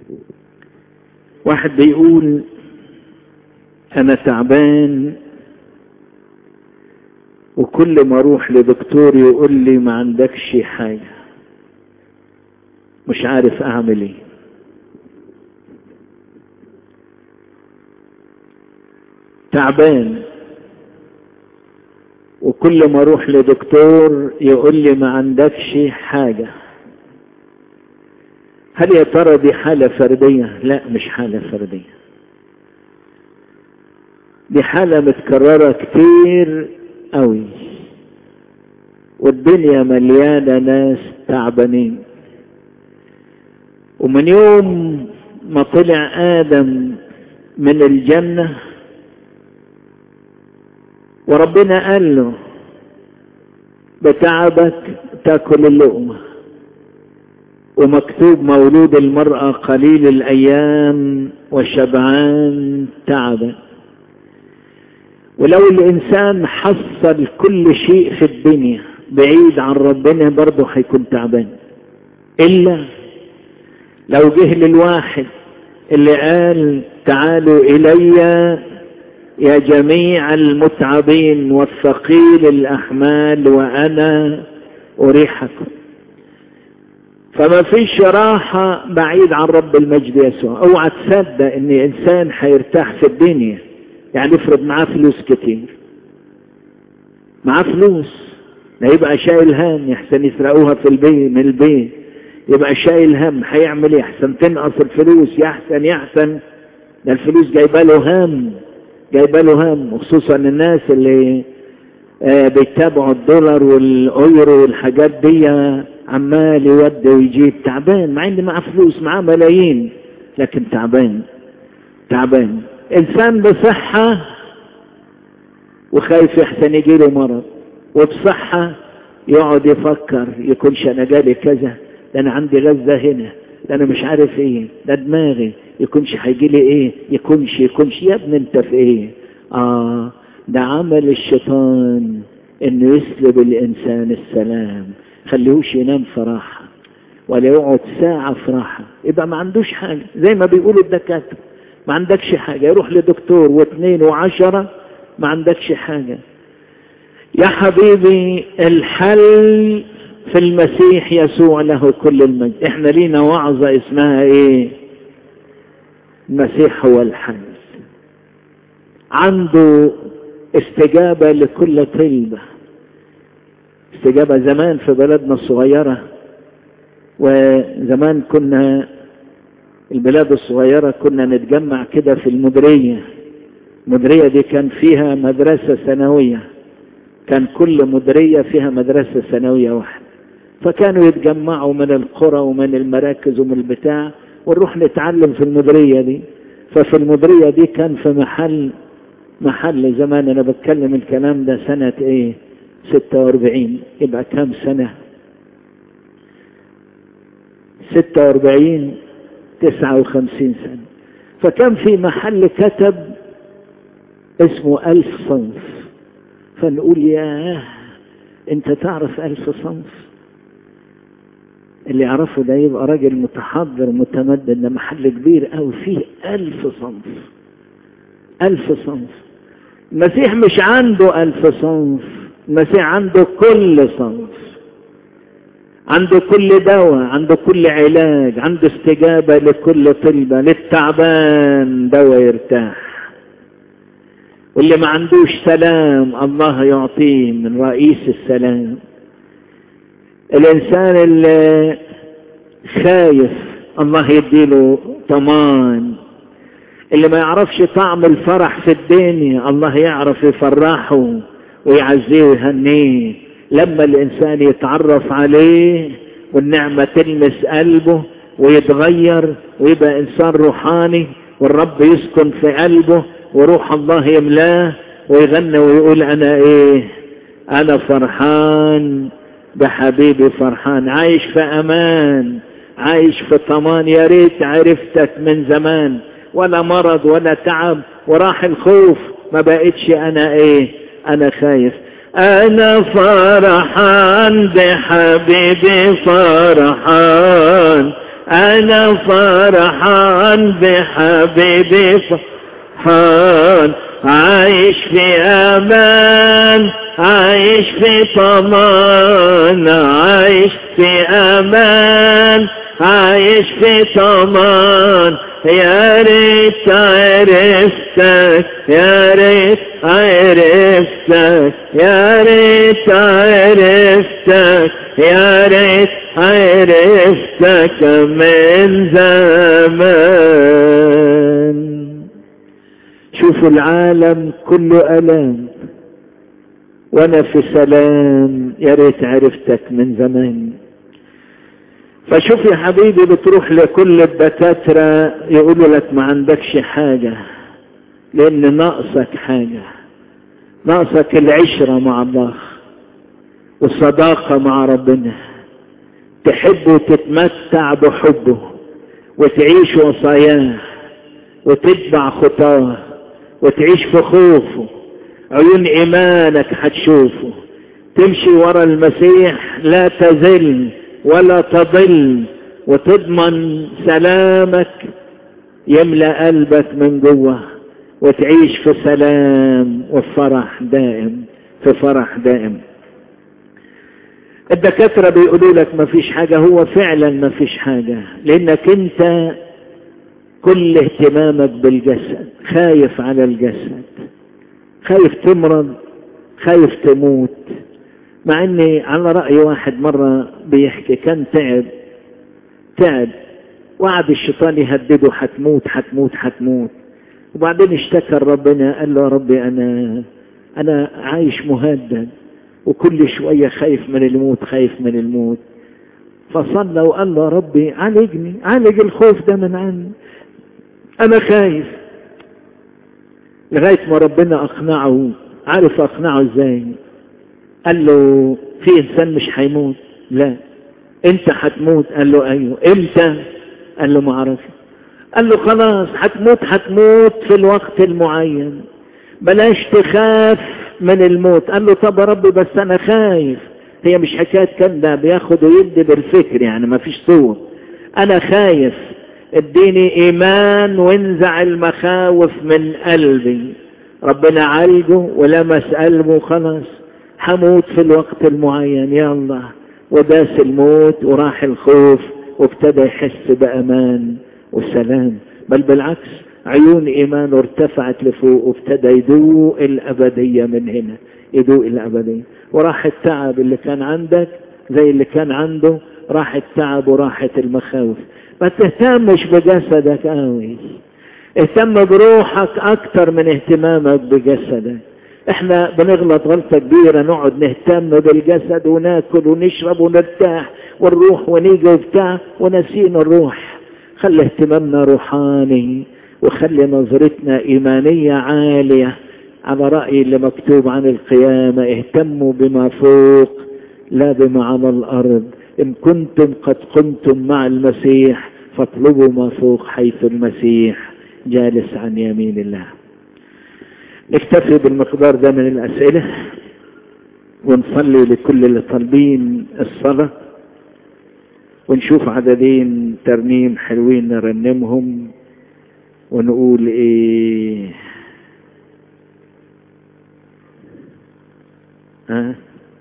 واحد بيقول انا تعبان وكل ما اروح لدكتور يقول لي ما عندكش حاجة مش عارف اعمل ايه تعبان وكل ما اروح لدكتور يقول لي ما عندكش حاجة هل يا ترى دي حالة فردية لا مش حالة فردية دي حالة متكررة كتير قوي والدنيا مليانة ناس تعبانين ومن يوم ما طلع آدم من الجنة وربنا قال له بتعبك تاكل اللقمة ومكتوب مولود المرأة قليل الأيام وشبعان تعبا ولو الإنسان حصل كل شيء في الدنيا بعيد عن ربنا برضه هيكون تعبان إلا لو جه للواحد اللي قال تعالوا إلي يا جميع المتعبين والثقيل الأحمال وأنا أريحكم فما فيش راحة بعيد عن رب المجد يسوع اوعى تصدق ان انسان هيرتاح في الدنيا يعني افرض معاه فلوس كتير معاه فلوس لا يبقى شايل هم يحسن يسرقوها في البيت من البيت يبقى شايل هم هيعمل ايه احسن تنقص الفلوس يحسن يحسن ده الفلوس جايبه له هم جايبه له هم وخصوصا الناس اللي آه بيتابعوا الدولار والايرو والحاجات دي عمال يودي ويجيب تعبان مع ان معاه فلوس معاه ملايين لكن تعبان تعبان انسان بصحة وخايف يحسن يجيله مرض وبصحة يقعد يفكر يكونش انا جالي كذا ده انا عندي غزة هنا ده انا مش عارف ايه ده دماغي يكونش هيجي لي ايه يكونش يكونش يا ابني انت في ايه اه ده عمل الشيطان انه يسلب الانسان السلام خليهوش ينام في راحة ولا يقعد ساعة في راحة يبقى ما عندوش حاجة زي ما بيقولوا الدكاترة ما عندكش حاجة يروح لدكتور واثنين وعشرة ما عندكش حاجة يا حبيبي الحل في المسيح يسوع له كل المجد احنا لينا وعظة اسمها ايه المسيح هو الحل عنده استجابة لكل طلبة استجابة زمان في بلدنا الصغيرة وزمان كنا البلاد الصغيرة كنا نتجمع كده في المديرية المديرية دي كان فيها مدرسة ثانوية كان كل مديرية فيها مدرسة ثانوية واحدة فكانوا يتجمعوا من القرى ومن المراكز ومن البتاع ونروح نتعلم في المديرية دي ففي المديرية دي كان في محل محل زمان انا بتكلم الكلام ده سنة ايه ستة واربعين يبقى كام سنة ستة واربعين تسعة وخمسين سنة فكان في محل كتب اسمه ألف صنف فنقول ياه انت تعرف ألف صنف اللي يعرفه ده يبقى راجل متحضر متمدن ده محل كبير أو فيه ألف صنف ألف صنف المسيح مش عنده ألف صنف المسيح عنده كل صنف عنده كل دواء عنده كل علاج عنده استجابة لكل طلبة للتعبان دواء يرتاح واللي ما عندوش سلام الله يعطيه من رئيس السلام الإنسان اللي خايف الله يديله طمان اللي ما يعرفش طعم الفرح في الدنيا الله يعرف يفرحه ويعزيه ويهنيه لما الإنسان يتعرف عليه والنعمة تلمس قلبه ويتغير ويبقى إنسان روحاني والرب يسكن في قلبه وروح الله يملاه ويغنى ويقول أنا إيه أنا فرحان بحبيبي فرحان عايش في أمان عايش في طمان يا ريت عرفتك من زمان ولا مرض ولا تعب وراح الخوف ما بقتش أنا إيه أنا خايف أنا فرحان بحبيبي فرحان أنا فرحان بحبيبي فرحان عايش في أمان عايش في طمان عايش في أمان عايش في طمان يا ريت عرفتك يا ريت عرفتك يا ريت عرفتك يا ريت عرفتك من زمان شوفوا العالم كله ألام وانا في سلام يا ريت عرفتك من زمان فشوف يا حبيبي بتروح لكل الدكاترة يقولوا لك ما عندكش حاجة لان ناقصك حاجة ناقصك العشرة مع الله والصداقة مع ربنا تحب وتتمتع بحبه وتعيش وصاياه وتتبع خطاه وتعيش في خوفه عيون ايمانك هتشوفه تمشي ورا المسيح لا تزل ولا تضل وتضمن سلامك يملأ قلبك من جوه وتعيش في سلام وفرح دائم في فرح دائم الدكاترة بيقولوا لك ما فيش حاجة هو فعلا ما فيش حاجة لانك انت كل اهتمامك بالجسد خايف على الجسد خايف تمرض خايف تموت مع اني على رأي واحد مرة بيحكي كان تعب تعب وقعد الشيطان يهدده حتموت حتموت حتموت وبعدين اشتكى ربنا قال له يا ربي انا انا عايش مهدد وكل شوية خايف من الموت خايف من الموت فصلى وقال له يا ربي عالجني عالج الخوف ده من عني انا خايف لغاية ما ربنا اقنعه عارف اقنعه ازاي قال له في انسان مش هيموت لا انت هتموت قال له ايوه امتى قال له ما اعرفش قال له خلاص هتموت هتموت في الوقت المعين بلاش تخاف من الموت قال له طب يا رب بس انا خايف هي مش حكايه كده بياخد ويدي بالفكر يعني ما فيش صور انا خايف اديني ايمان وانزع المخاوف من قلبي ربنا عالجه ولمس قلبه خلاص هموت في الوقت المعين يا الله وداس الموت وراح الخوف وابتدى يحس بامان وسلام بل بالعكس عيون ايمانه ارتفعت لفوق وابتدى يدوق الابديه من هنا يدوق الابديه وراح التعب اللي كان عندك زي اللي كان عنده راح التعب وراحت المخاوف ما تهتمش بجسدك قوي اهتم بروحك اكتر من اهتمامك بجسدك احنا بنغلط غلطة كبيرة نقعد نهتم بالجسد وناكل ونشرب ونرتاح ونروح ونيجي وبتاع ونسينا الروح خلي اهتمامنا روحاني وخلي نظرتنا ايمانية عالية على رأي اللي مكتوب عن القيامة اهتموا بما فوق لا بما على الارض ان كنتم قد قمتم مع المسيح فاطلبوا ما فوق حيث المسيح جالس عن يمين الله نكتفي بالمقدار ده من الأسئلة ونصلي لكل اللي طالبين الصلاة ونشوف عددين ترنيم حلوين نرنمهم ونقول ايه ها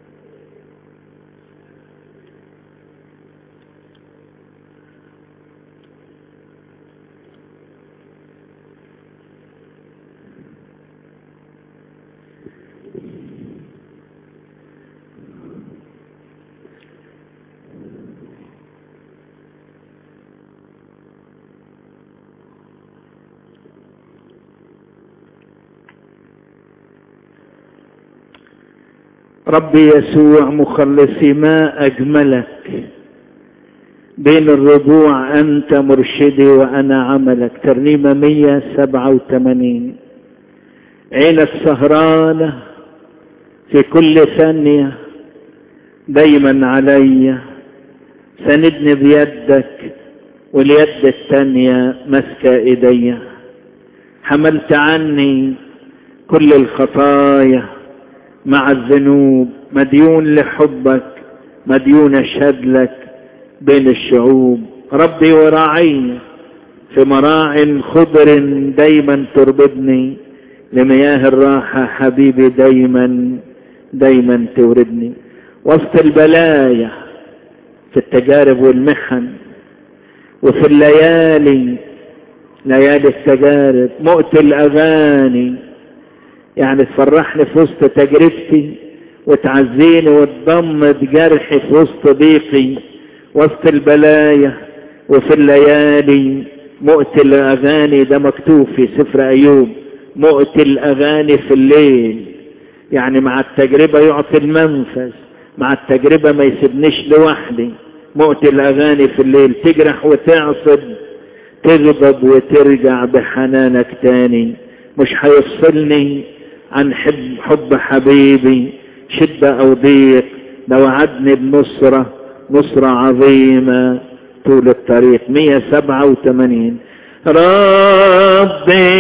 ربي يسوع مخلصي ما أجملك بين الربوع أنت مرشدي وأنا عملك ترنيمة 187 عينك سهرانة في كل ثانية دايما عليا سندني بيدك واليد الثانية ماسكة ايديا حملت عني كل الخطايا مع الذنوب مديون لحبك مديون اشهد لك بين الشعوب ربي وراعي في مراع خضر دايما تربدني لمياه الراحة حبيبي دايما دايما توردني وسط البلايا في التجارب والمحن وفي الليالي ليالي التجارب مؤت الأغاني يعني تفرحني في وسط تجربتي وتعزيني وتضمد جرحي في وسط ضيقي وسط البلايا وفي الليالي مؤت الأغاني ده مكتوب في سفر أيوب مؤت الأغاني في الليل يعني مع التجربة يعطي المنفس مع التجربة ما يسيبنيش لوحدي مؤت الأغاني في الليل تجرح وتعصب تغضب وترجع بحنانك تاني مش هيفصلني عن حب, حب حبيبي شدة أو ضيق ده وعدني بنصرة نصرة عظيمة طول الطريق 187 ربي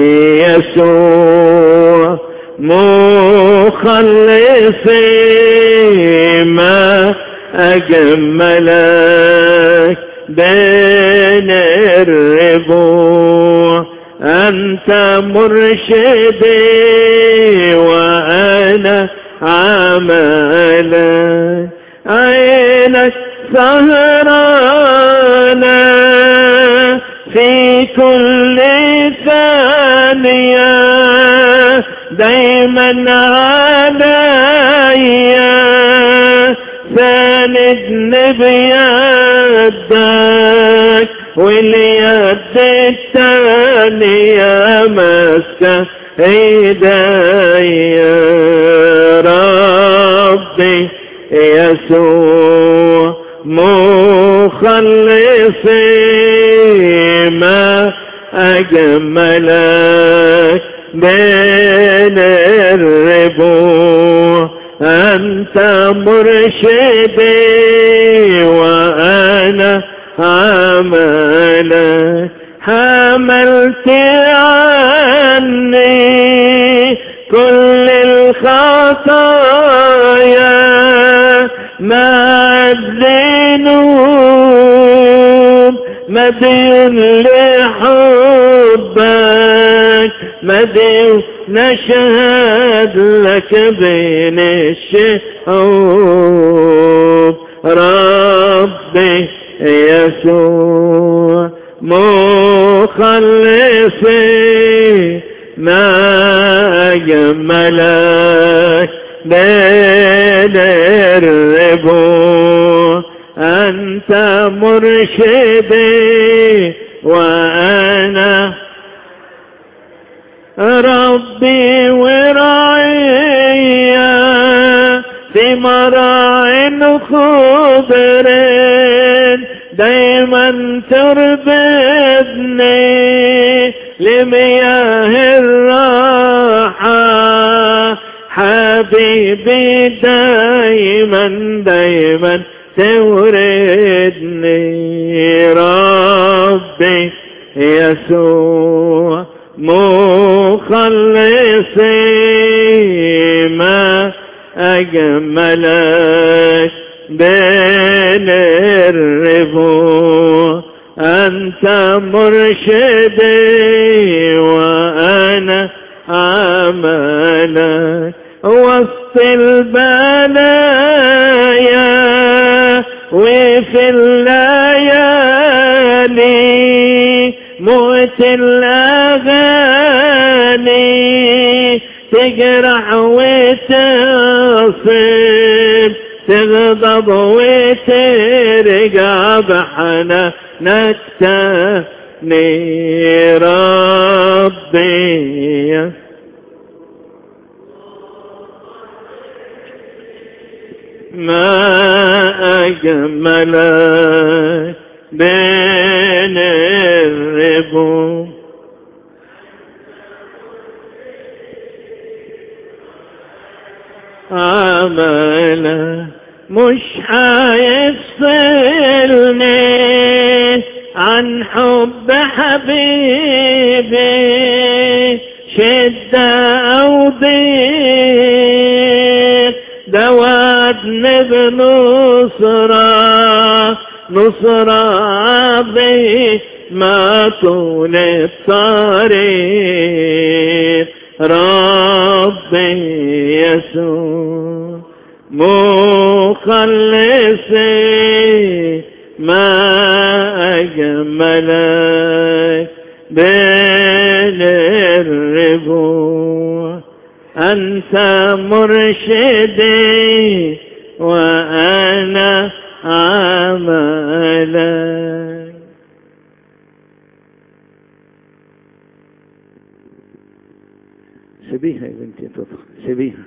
يسوع مخلصي ما أجملك بين الربوع أنت مرشدي وأنا عملك عينك سهرانة في كل ثانية دايما عليا ساندني بيدك واليد التانية ماسكة ايديا ربي يسوع مخلصي ما أجملك بين الربوع أنت مرشدي وأنا عملك حملت عني كل الخطايا مع الذنوب مدين لحبك مدين نشهد لك بين الشعوب ربي يسوع مخلصي ما جملك بين الربوع أنت مرشدي وأنا ربي ورعيا في مراع خضر دايما تربدني لمياه الراحة حبيبي دايما دايما توردني ربي يسوع مخلصي ما أجملك بين الربوع أنت مرشدي وأنا عملك وسط البلايا وفي الليالي موت الأغاني تجرح وتصب تغضب وترجع بحنانك تاني ربي ما أجملك بين الربوع عملا مش حيفصلني عن حب حبيبي شدة أو ضيق دواتني بنصرة نصرة عظيمة طول الطريق ربي يسوع مخلصي ما أجملك بين الربوع أنت مرشدي وأنا عملك سيبيها يا بنتي تدخل سيبيها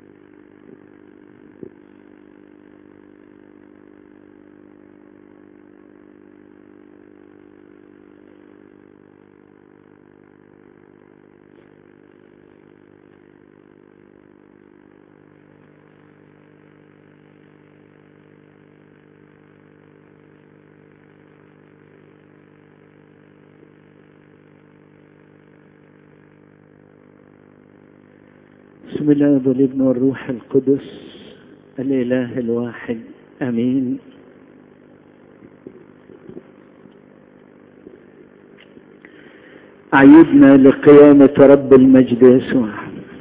بسم الله والابن والروح القدس الإله الواحد أمين عيدنا لقيامة رب المجد يسوع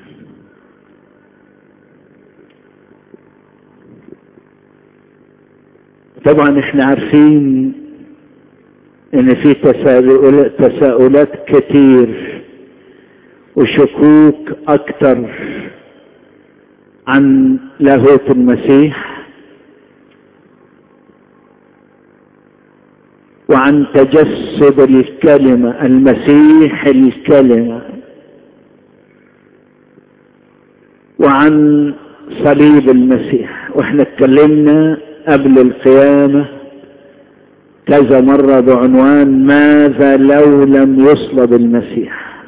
طبعا احنا عارفين ان في تساؤلات, تساؤلات كتير وشكوك اكتر عن لاهوت المسيح وعن تجسد الكلمة المسيح الكلمة وعن صليب المسيح واحنا اتكلمنا قبل القيامة كذا مرة بعنوان ماذا لو لم يصلب المسيح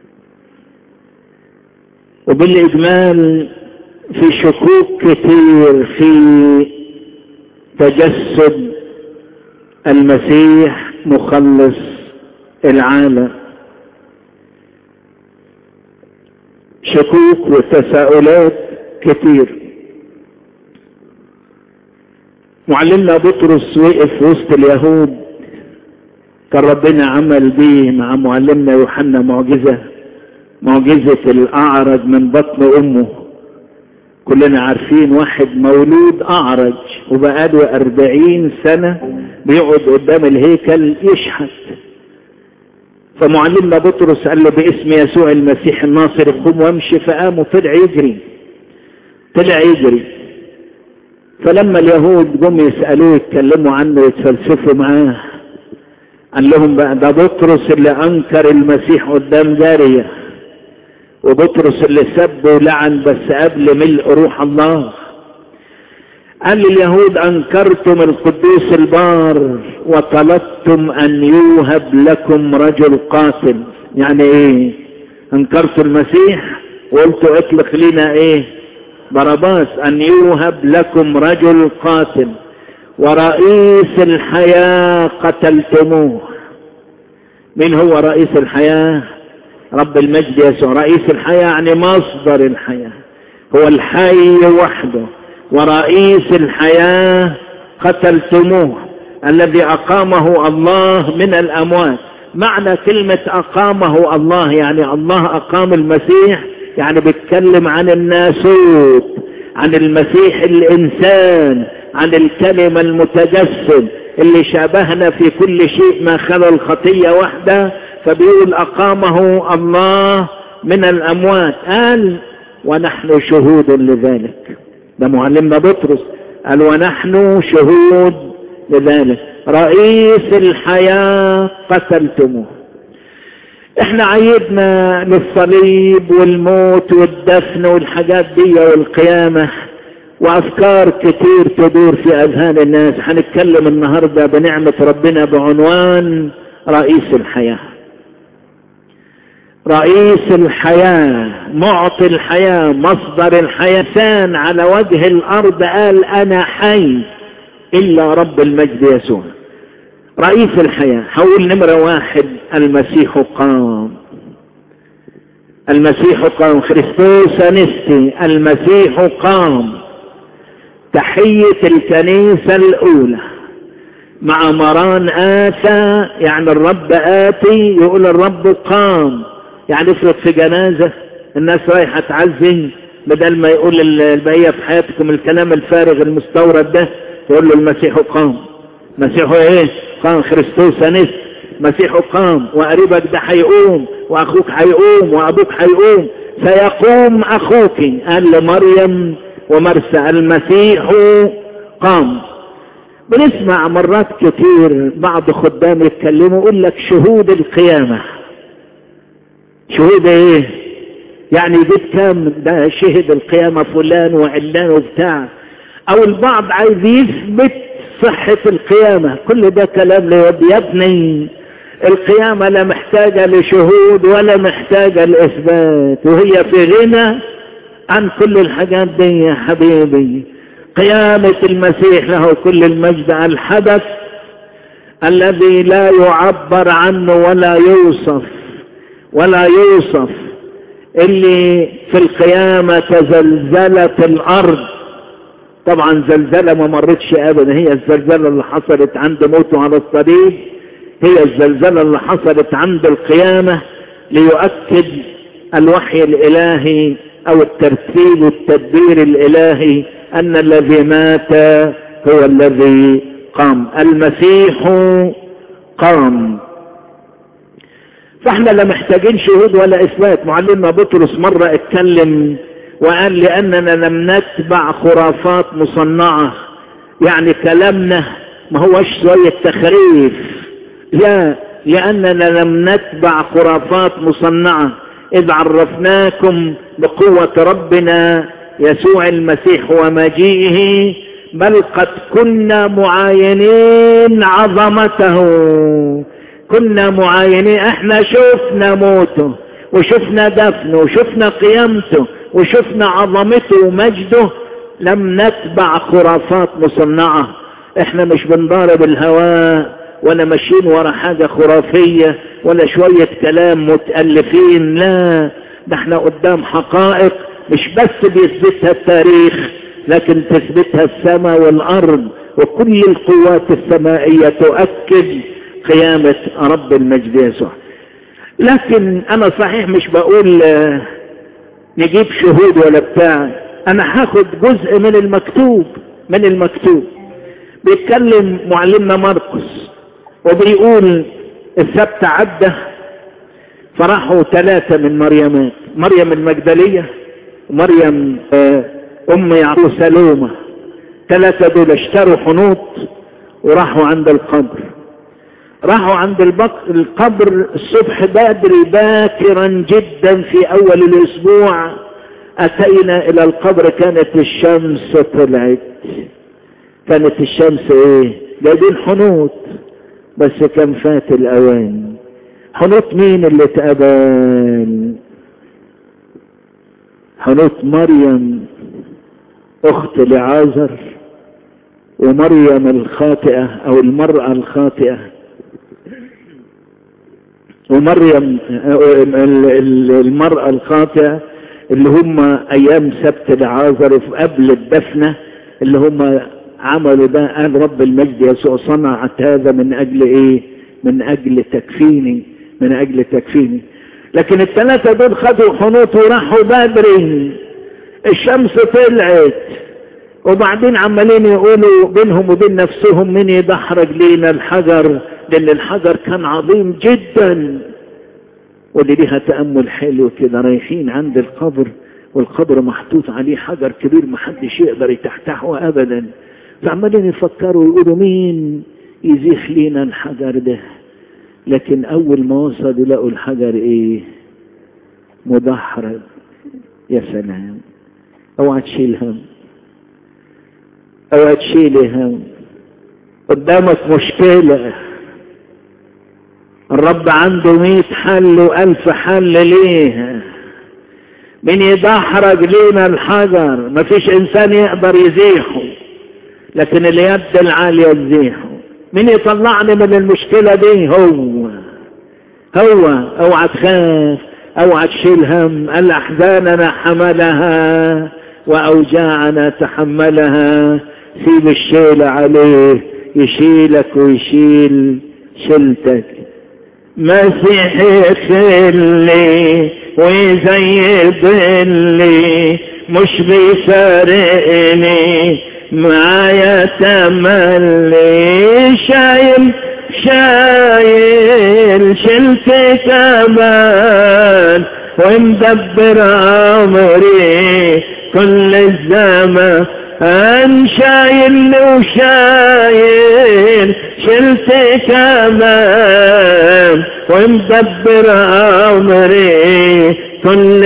وبالإجمال في شكوك كتير في تجسد المسيح مخلص العالم شكوك وتساؤلات كتير معلمنا بطرس وقف وسط اليهود كان ربنا عمل بيه مع معلمنا يوحنا معجزة معجزة الأعرج من بطن أمه كلنا عارفين واحد مولود أعرج وبقاله أربعين سنة بيقعد قدام الهيكل يشحت فمعلمنا بطرس قال له باسم يسوع المسيح الناصر قم وامشي فقام وطلع يجري طلع يجري فلما اليهود جم يسألوه يتكلموا عنه يتفلسفوا معاه قال لهم بقى ده بطرس اللي أنكر المسيح قدام جارية وبطرس اللي سب ولعن بس قبل ملء روح الله قال لليهود أنكرتم القدوس البار وطلبتم أن يوهب لكم رجل قاتل يعني إيه أنكرتوا المسيح وقلتوا اطلق لنا إيه باراباس أن يوهب لكم رجل قاتل ورئيس الحياة قتلتموه من هو رئيس الحياة رب المجد يسوع رئيس الحياة يعني مصدر الحياة هو الحي وحده ورئيس الحياة قتلتموه الذي أقامه الله من الأموات معنى كلمة أقامه الله يعني الله أقام المسيح يعني بيتكلم عن الناسوت عن المسيح الإنسان عن الكلمة المتجسد اللي شابهنا في كل شيء ما خلا الخطية وحده فبيقول أقامه الله من الأموات قال ونحن شهود لذلك ده معلمنا بطرس قال ونحن شهود لذلك رئيس الحياة قتلتموه احنا عيدنا للصليب والموت والدفن والحاجات دي والقيامة وافكار كتير تدور في اذهان الناس هنتكلم النهاردة بنعمة ربنا بعنوان رئيس الحياة رئيس الحياة معطي الحياة مصدر الحياة إنسان على وجه الأرض قال أنا حي إلا رب المجد يسوع رئيس الحياة حول نمرة واحد المسيح قام المسيح قام خريستوس نستي المسيح قام تحية الكنيسة الأولى مع مران آتى يعني الرب آتي يقول الرب قام يعني افرض في جنازة الناس رايحة تعزي بدل ما يقول البقية في حياتكم الكلام الفارغ المستورد ده يقول له المسيح قام مسيح ايه قام خريستوس انس مسيح قام وقريبك ده هيقوم واخوك هيقوم وابوك هيقوم سيقوم اخوك قال لمريم ومرسى المسيح قام بنسمع مرات كتير بعض خدام يتكلموا يقول لك شهود القيامة شهود ايه يعني جيت كام ده شهد القيامة فلان وعلان وبتاع او البعض عايز يثبت صحة القيامة كل ده كلام ليودي يا ابني القيامة لا محتاجة لشهود ولا محتاجة لإثبات وهي في غنى عن كل الحاجات دي يا حبيبي قيامة المسيح له كل المجد الحدث الذي لا يعبر عنه ولا يوصف ولا يوصف اللي في القيامة تزلزلت الأرض طبعا زلزلة ما مرتش أبدا هي الزلزلة اللي حصلت عند موته على الصليب هي الزلزلة اللي حصلت عند القيامة ليؤكد الوحي الإلهي أو الترتيب والتدبير الإلهي أن الذي مات هو الذي قام المسيح قام فاحنا لا محتاجين شهود ولا إثبات معلمنا بطرس مرة اتكلم وقال لأننا لم نتبع خرافات مصنعة يعني كلامنا ما هوش شوية تخريف لا لأننا لم نتبع خرافات مصنعة إذ عرفناكم بقوة ربنا يسوع المسيح ومجيئه بل قد كنا معاينين عظمته كنا معاينين احنا شفنا موته وشفنا دفنه وشفنا قيامته وشفنا عظمته ومجده لم نتبع خرافات مصنعة احنا مش بنضارب الهواء ولا ماشيين ورا حاجة خرافية ولا شوية كلام متألفين لا ده احنا قدام حقائق مش بس بيثبتها التاريخ لكن تثبتها السماء والأرض وكل القوات السمائية تؤكد قيامة رب المجد يسوع لكن أنا صحيح مش بقول نجيب شهود ولا بتاع أنا هاخد جزء من المكتوب من المكتوب بيتكلم معلمنا مرقس وبيقول السبت عدى فراحوا ثلاثة من مريمات مريم المجدلية ومريم أم يعقوب سلومة ثلاثة دول اشتروا حنوط وراحوا عند القبر راحوا عند القبر الصبح بدري باكرا جدا في أول الأسبوع أتينا إلى القبر كانت الشمس طلعت كانت الشمس ايه جايبين حنوط بس كان فات الاوان حنوط مين اللي اتقبل حنوط مريم اخت لعازر ومريم الخاطئة او المرأة الخاطئة ومريم المرأة الخاطئة اللي هم ايام سبت لعازر قبل الدفنة اللي هم عملوا ده قال رب المجد يسوع صنعت هذا من اجل ايه من اجل تكفيني من اجل تكفيني لكن الثلاثة دول خدوا حنوط وراحوا بدري الشمس طلعت وبعدين عمالين يقولوا بينهم وبين نفسهم مين يدحرج لينا الحجر لان الحجر كان عظيم جدا ودي ليها تأمل حلو كده رايحين عند القبر والقبر محطوط عليه حجر كبير محدش يقدر يتحتحه ابدا فعمالين يفكروا يقولوا مين يزيح لينا الحجر ده لكن اول ما وصلوا لقوا الحجر ايه مدحرج يا سلام اوعى تشيل هم اوعى تشيل هم قدامك مشكلة الرب عنده مئة حل والف حل ليها من يدحرج لينا الحجر مفيش انسان يقدر يزيحه لكن اليد العالية تزيحه مين يطلعني من المشكلة دي هو هو اوعى تخاف اوعى تشيل هم الاحزاننا حملها واوجاعنا تحملها سيب الشيل عليه يشيلك ويشيل شلتك مسيحي خلي ويزيدني مش بيفارقني معايا تملي شايل شايل شلت كمان ومدبر عمري كل الزمان أن شايل وشايل شلت كمان ومدبر عمري كل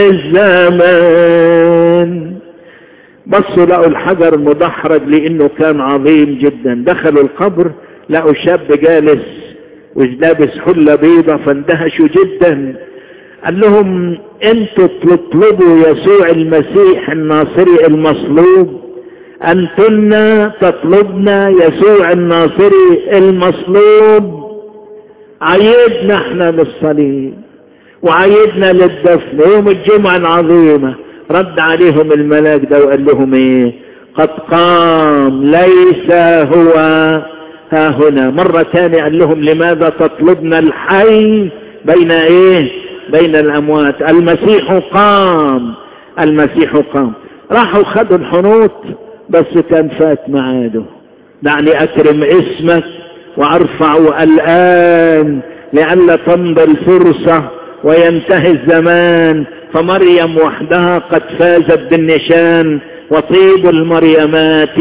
الزمان بصوا لقوا الحجر مدحرج لانه كان عظيم جدا دخلوا القبر لقوا شاب جالس ولابس حله بيضة فاندهشوا جدا قال لهم انتوا تطلبوا يسوع المسيح الناصري المصلوب انتن تطلبنا يسوع الناصري المصلوب عيدنا احنا للصليب وعيدنا للدفن يوم الجمعة العظيمة رد عليهم الملاك ده وقال لهم ايه قد قام ليس هو ها هنا مرة تانية قال لهم لماذا تطلبنا الحي بين ايه بين الاموات المسيح قام المسيح قام راحوا خدوا الحنوط بس كان فات معاده دعني اكرم اسمك وارفع الان لئلا تمضي الفرصة وينتهي الزمان فمريم وحدها قد فازت بالنشان وطيب المريمات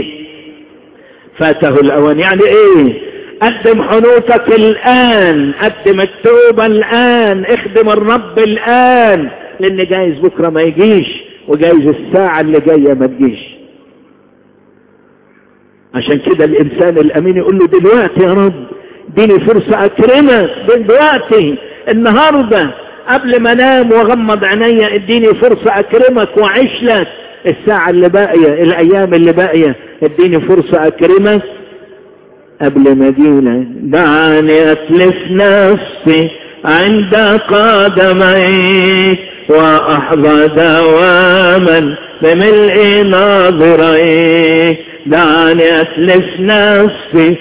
فاته الاوان يعني ايه قدم حنوتك الان قدم التوبة الان اخدم الرب الان لان جايز بكرة ما يجيش وجايز الساعة اللي جاية ما تجيش عشان كده الانسان الامين يقول له دلوقتي يا رب اديني فرصة اكرمك دلوقتي النهاردة قبل ما انام واغمض عينيا اديني فرصة اكرمك واعيش لك الساعة اللي باقية الايام اللي باقية اديني فرصة اكرمك قبل ما اجيلك دعني اتلف نفسي عند قدميك واحظى دواما بملء ناظريك دعني اتلف نفسي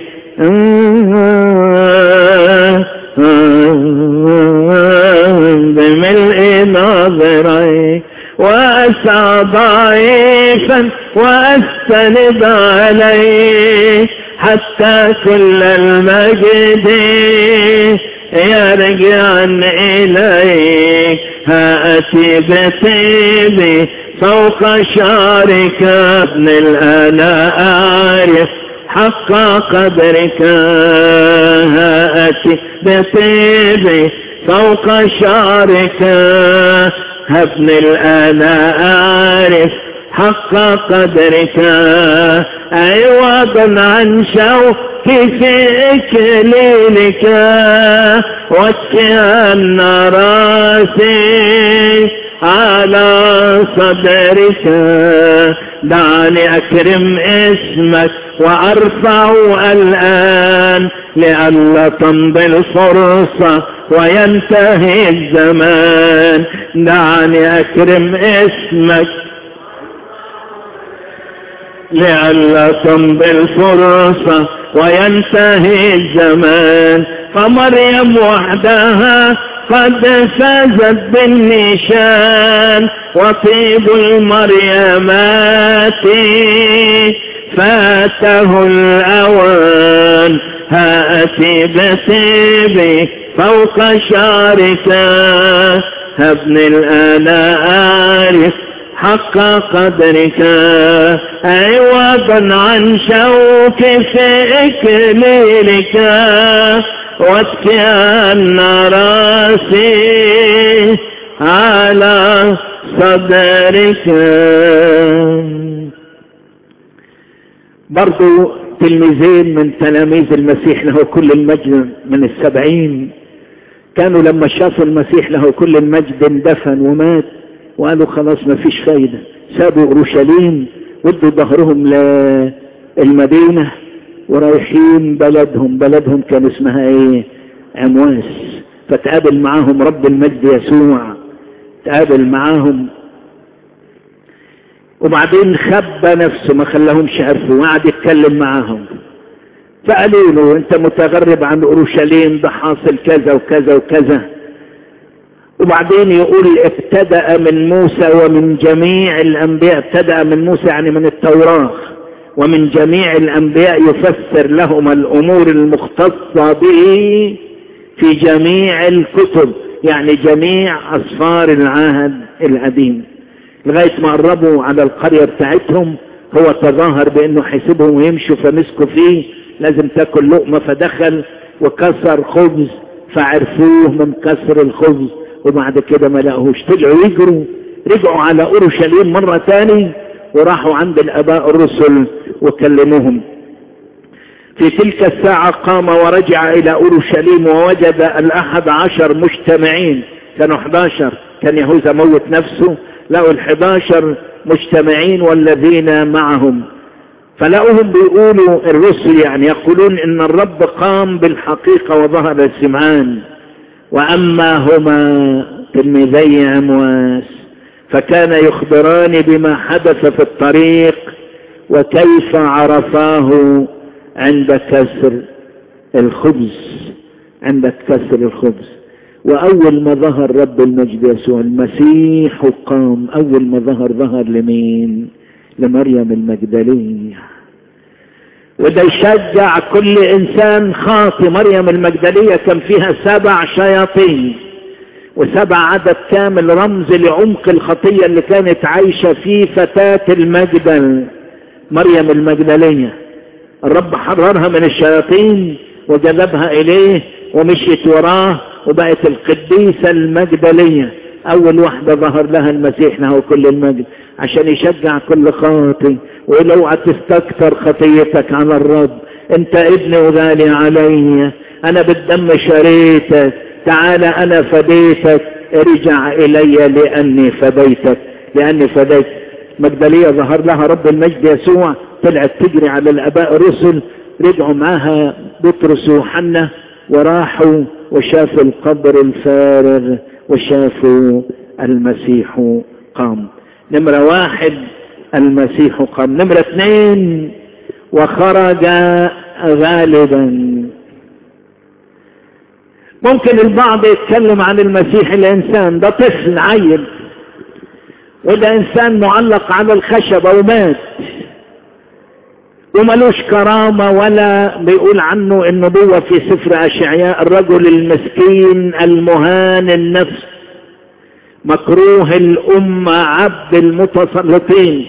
بملء ناظريك واسعى ضعيفا واستند عليك حتى كل المجد يرجع إليك هاتي بطيبي فوق شعرك ابن الآلاء أعرف حق قدرك هاتي بطيبي فوق شعرك ابن الآلاء أعرف حق قدرك عوضا عن شوقي في إكليلك وكأن راسي على صدرك دعني أكرم اسمك وأرفع الآن لئلا تمضي الفرصة وينتهي الزمان دعني أكرم اسمك لئلا تمضي الفرصة وينتهي الزمان فمريم وحدها قد فازت بالنشان وطيب المريمات فاته الأوان هاتي بطيبي فوق شعرك ابن الآلاء أعرف حق قدرك عوضا عن شوك في إكليلك واتكأن راسي على صدرك برضو تلميذين من تلاميذ المسيح له كل المجد من السبعين كانوا لما شافوا المسيح له كل المجد اندفن ومات وقالوا خلاص ما فيش فايدة سابوا اورشليم ودوا ظهرهم للمدينة ورايحين بلدهم بلدهم كان اسمها ايه عمواس فتقابل معاهم رب المجد يسوع تقابل معاهم وبعدين خبى نفسه ما خلاهمش عرفوا وقعد يتكلم معاهم فقالوا له انت متغرب عن اورشليم ده حاصل كذا وكذا وكذا وبعدين يقول ابتدأ من موسى ومن جميع الانبياء ابتدأ من موسى يعني من التوراة ومن جميع الانبياء يفسر لهم الامور المختصة به في جميع الكتب يعني جميع اسفار العهد القديم لغاية ما قربوا على القرية بتاعتهم هو تظاهر بانه حيسيبهم ويمشوا فمسكوا فيه لازم تاكل لقمة فدخل وكسر خبز فعرفوه من كسر الخبز وبعد كده ما لقوهوش طلعوا يجروا رجعوا على اورشليم مرة تاني وراحوا عند الاباء الرسل وكلموهم في تلك الساعة قام ورجع الى اورشليم ووجد الاحد عشر مجتمعين كانوا 11 كان يهوذا موت نفسه لقوا الحداشر مجتمعين والذين معهم فلقوهم بيقولوا الرسل يعني يقولون ان الرب قام بالحقيقة وظهر لسمعان واما هما تلميذي امواس فكان يخبران بما حدث في الطريق وكيف عرفاه عند كسر الخبز عند كسر الخبز واول ما ظهر رب المجد يسوع المسيح قام اول ما ظهر ظهر لمين لمريم المجدلية وده يشجع كل انسان خاطي مريم المجدلية كان فيها سبع شياطين وسبع عدد كامل رمز لعمق الخطية اللي كانت عايشة فيه فتاة المجدل مريم المجدلية الرب حررها من الشياطين وجذبها اليه ومشيت وراه وبقت القديسة المجدلية اول واحدة ظهر لها المسيح له كل المجد عشان يشجع كل خاطي ويقول اوعى تستكثر خطيتك على الرب انت ابني وغالي علي انا بالدم شريتك تعال انا فديتك ارجع الي لاني فديتك لاني فديت مجدلية ظهر لها رب المجد يسوع طلعت تجري على الاباء الرسل رجعوا معها بطرس وحنا وراحوا وشافوا القبر الفارغ وشافوا المسيح قام نمرة واحد المسيح قام نمرة اثنين وخرج غالبا ممكن البعض يتكلم عن المسيح الانسان ده طفل عيل وده انسان معلق على الخشبة ومات وملوش كرامة ولا بيقول عنه النبوة في سفر أشعياء الرجل المسكين المهان النفس مكروه الأمة عبد المتسلطين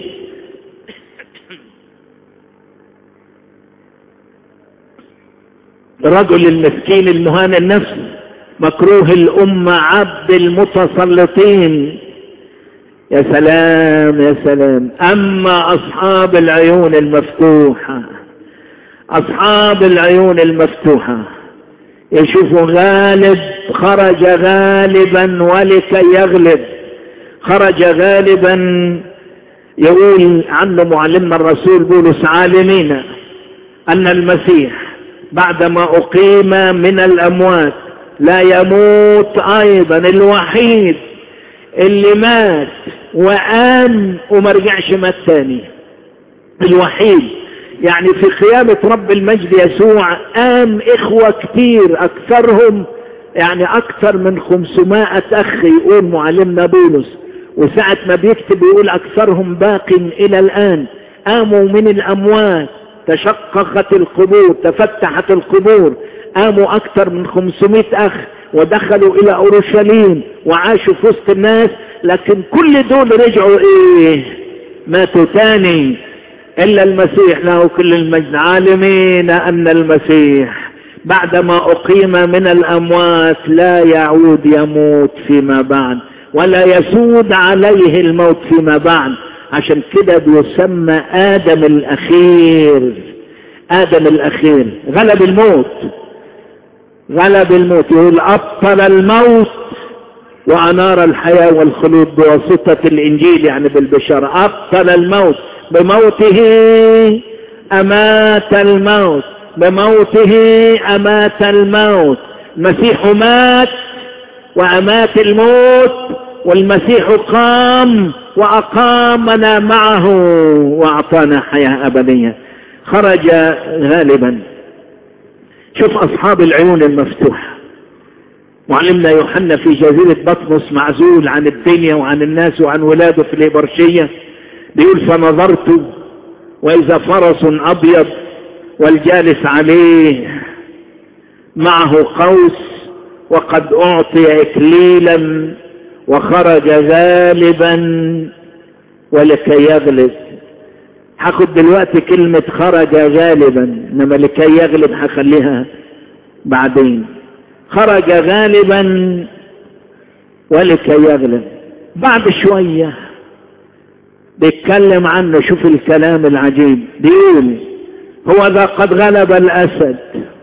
الرجل المسكين المهان النفس مكروه الأمة عبد المتسلطين يا سلام يا سلام أما أصحاب العيون المفتوحة أصحاب العيون المفتوحة يشوفوا غالب خرج غالبا ولكي يغلب خرج غالبا يقول عنه معلمنا الرسول بولس عالمين أن المسيح بعدما أقيم من الأموات لا يموت أيضا الوحيد اللي مات وقام وما رجعش مات تاني الوحيد يعني في قيامة رب المجد يسوع قام إخوة كتير أكثرهم يعني أكثر من خمسمائة أخ يقول معلمنا بولس وساعة ما بيكتب يقول أكثرهم باق إلى الآن قاموا من الأموات تشققت القبور تفتحت القبور قاموا أكثر من خمسمائة أخ ودخلوا إلى أورشليم وعاشوا في وسط الناس لكن كل دول رجعوا إيه ماتوا تاني إلا المسيح له كل المجد عالمين أن المسيح بعدما أقيم من الأموات لا يعود يموت فيما بعد ولا يسود عليه الموت فيما بعد عشان كده بيسمى آدم الأخير آدم الأخير غلب الموت غلب الموت يقول أبطل الموت وأنار الحياة والخلود بواسطة الإنجيل يعني بالبشارة أبطل الموت بموته أمات الموت بموته أمات الموت المسيح مات وأمات الموت والمسيح قام وأقامنا معه وأعطانا حياة أبدية خرج غالبا شوف أصحاب العيون المفتوحة معلمنا يوحنا في جزيرة بطمس معزول عن الدنيا وعن الناس وعن ولاده في الإبرشية بيقول فنظرت وإذا فرس أبيض والجالس عليه معه قوس وقد أعطي إكليلا وخرج غالبا ولكي يغلب هاخد دلوقتي كلمة خرج غالبا انما لكي يغلب هخليها بعدين خرج غالبا ولكي يغلب بعد شوية بيتكلم عنه شوف الكلام العجيب بيقول هو ذا قد غلب الأسد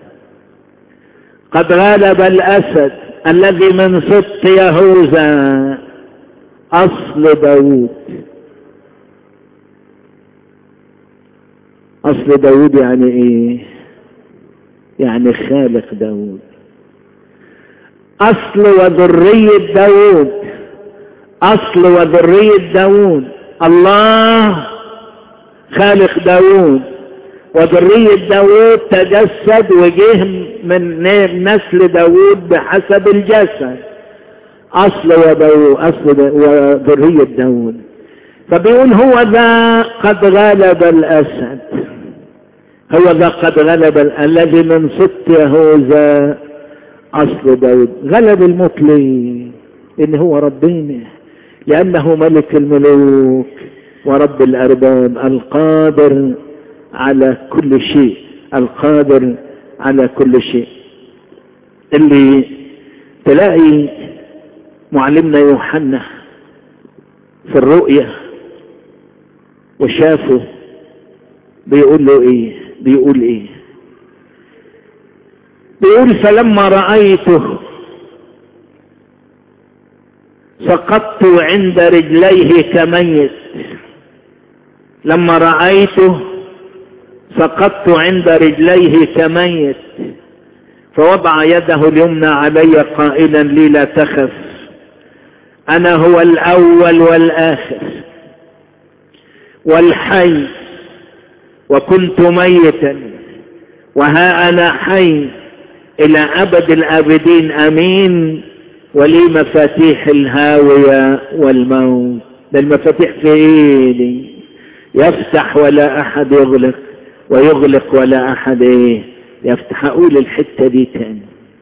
قد غلب الأسد الذي من سبط يهوذا أصل داود أصل داود يعني إيه يعني خالق داود أصل وذرية داود أصل وذرية داود الله خالق داود وذرية داود تجسد وجه من نسل داود بحسب الجسد أصل وداود أصل وذرية داود فبيقول هو ذا قد غلب الأسد هو ذا قد غلب الذي من ست يهوذا أصل داود غلب الموت ليه إن هو ربنا لأنه ملك الملوك ورب الأرباب القادر على كل شيء القادر على كل شيء اللي تلاقي معلمنا يوحنا في الرؤية وشافه بيقول له ايه بيقول ايه بيقول فلما رأيته سقطت عند رجليه كميت لما رأيته سقطت عند رجليه كميت فوضع يده اليمنى علي قائلا لي لا تخف انا هو الاول والاخر والحي وكنت ميتا وها انا حي الى ابد الابدين امين ولي مفاتيح الهاوية والموت ده المفاتيح في ايدي يفتح ولا احد يغلق ويغلق ولا احد ايه يفتح اقول الحتة دي تاني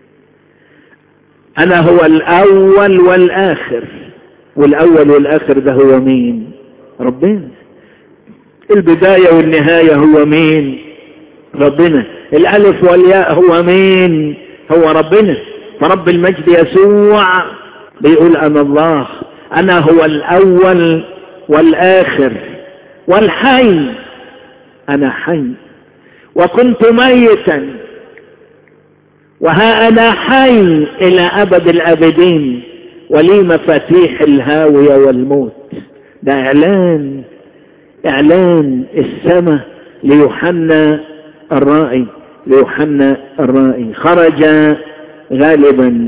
انا هو الاول والاخر والاول والاخر ده هو مين ربنا البداية والنهاية هو مين ربنا الالف والياء هو مين هو ربنا فرب المجد يسوع بيقول انا الله انا هو الاول والاخر والحي انا حي وكنت ميتا وها انا حي الى ابد الابدين ولي مفاتيح الهاوية والموت ده اعلان اعلان السماء ليوحنا الرائي ليوحنا الرائي خرج غالبا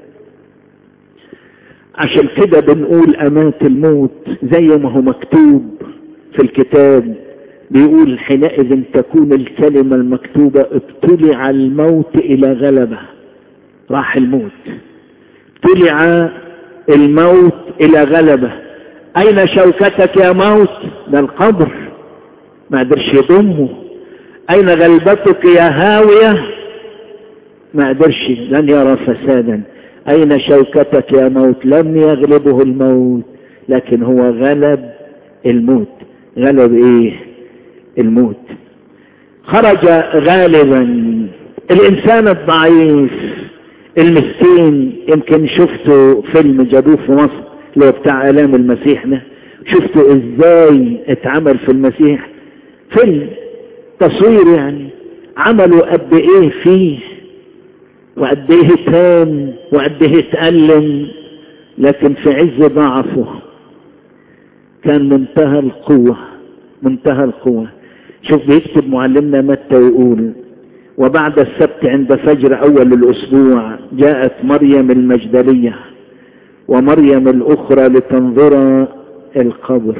عشان كده بنقول امات الموت زي ما هو مكتوب في الكتاب بيقول حينئذ تكون الكلمة المكتوبة ابتلع الموت الى غلبة راح الموت ابتلع الموت الى غلبة اين شوكتك يا موت ده القبر ما قدرش يضمه اين غلبتك يا هاوية ما قدرش لن يرى فسادا اين شوكتك يا موت لم يغلبه الموت لكن هو غلب الموت غلب ايه الموت خرج غالبا الانسان الضعيف المسكين يمكن شفته فيلم جابوه في مصر اللي هو بتاع الام المسيح ده شفته ازاي اتعمل في المسيح فيلم تصوير يعني عملوا قد ايه فيه وقد ايه تام وقد ايه اتألم لكن في عز ضعفه كان منتهى القوة منتهى القوة شوف بيكتب معلمنا متى ويقول وبعد السبت عند فجر اول الاسبوع جاءت مريم المجدلية ومريم الاخرى لتنظر القبر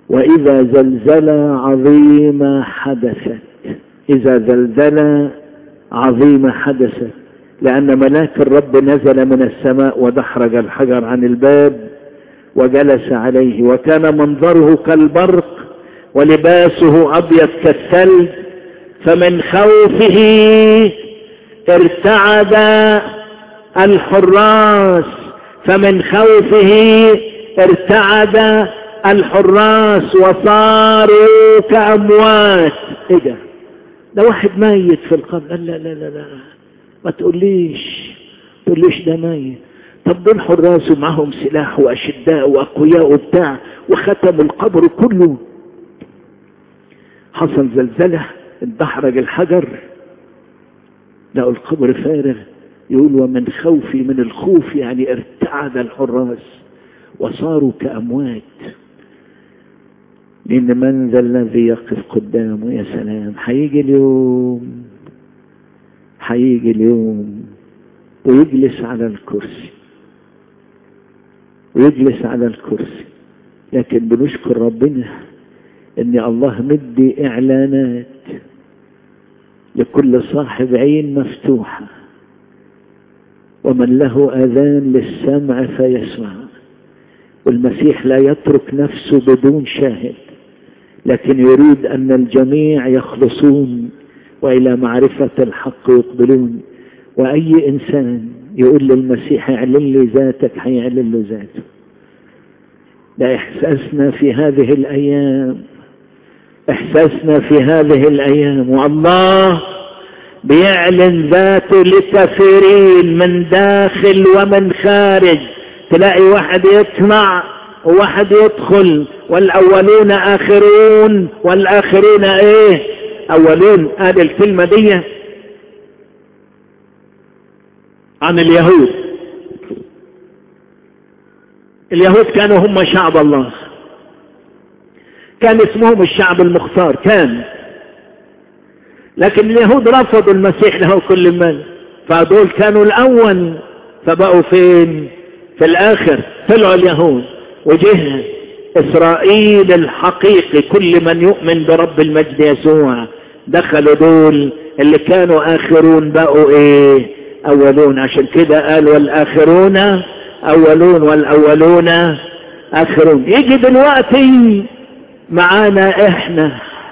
واذا زلزلة عظيمة حدثت اذا زلزلة عظيمة حدثت لأن ملاك الرب نزل من السماء ودحرج الحجر عن الباب وجلس عليه وكان منظره كالبرق ولباسه أبيض كالثلج فمن خوفه ارتعد الحراس فمن خوفه ارتعد الحراس وصاروا كأموات ايه ده ده واحد ميت في القبر قال لا لا لا لا ما تقوليش تقوليش ده ميت طب دول حراس ومعهم سلاح واشداء واقوياء وبتاع وختموا القبر كله حصل زلزلة اندحرج الحجر لقوا القبر فارغ يقول ومن خوفي من الخوف يعني ارتعد الحراس وصاروا كأموات لأن من ذا الذي يقف قدامه يا سلام هيجي اليوم هيجي اليوم ويجلس على الكرسي ويجلس على الكرسي لكن بنشكر ربنا ان الله مدي اعلانات لكل صاحب عين مفتوحة ومن له اذان للسمع فيسمع والمسيح لا يترك نفسه بدون شاهد لكن يريد ان الجميع يخلصون والى معرفة الحق يقبلون واي انسان يقول للمسيح اعلن لي ذاتك هيعلن له ذاته ده احساسنا في هذه الايام احساسنا في هذه الايام والله بيعلن ذاته لكثيرين من داخل ومن خارج تلاقي واحد يسمع وواحد يدخل والاولون اخرون والاخرون ايه اولون هذه الكلمة دي عن اليهود اليهود كانوا هم شعب الله كان اسمهم الشعب المختار كان لكن اليهود رفضوا المسيح له كل من فدول كانوا الاول فبقوا فين في الاخر طلعوا اليهود وجه اسرائيل الحقيقي كل من يؤمن برب المجد يسوع دخلوا دول اللي كانوا اخرون بقوا ايه اولون عشان كده قال والاخرون اولون والاولون اخرون يجي دلوقتي معانا احنا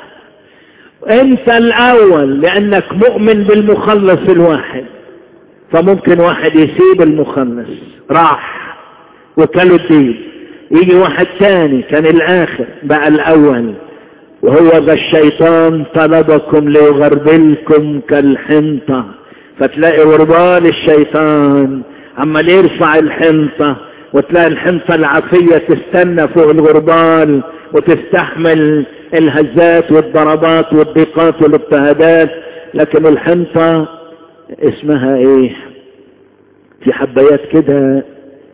انت الاول لانك مؤمن بالمخلص الواحد فممكن واحد يسيب المخلص راح وكلوا الدين يجي واحد تاني كان الاخر بقى الاول وهو ذا الشيطان طلبكم ليغربلكم كالحنطة فتلاقي غربال الشيطان عمال يرفع الحنطة وتلاقي الحنطة العافية تستنى فوق الغربال وتستحمل الهزات والضربات والضيقات والاضطهادات لكن الحنطة اسمها ايه في حبايات كده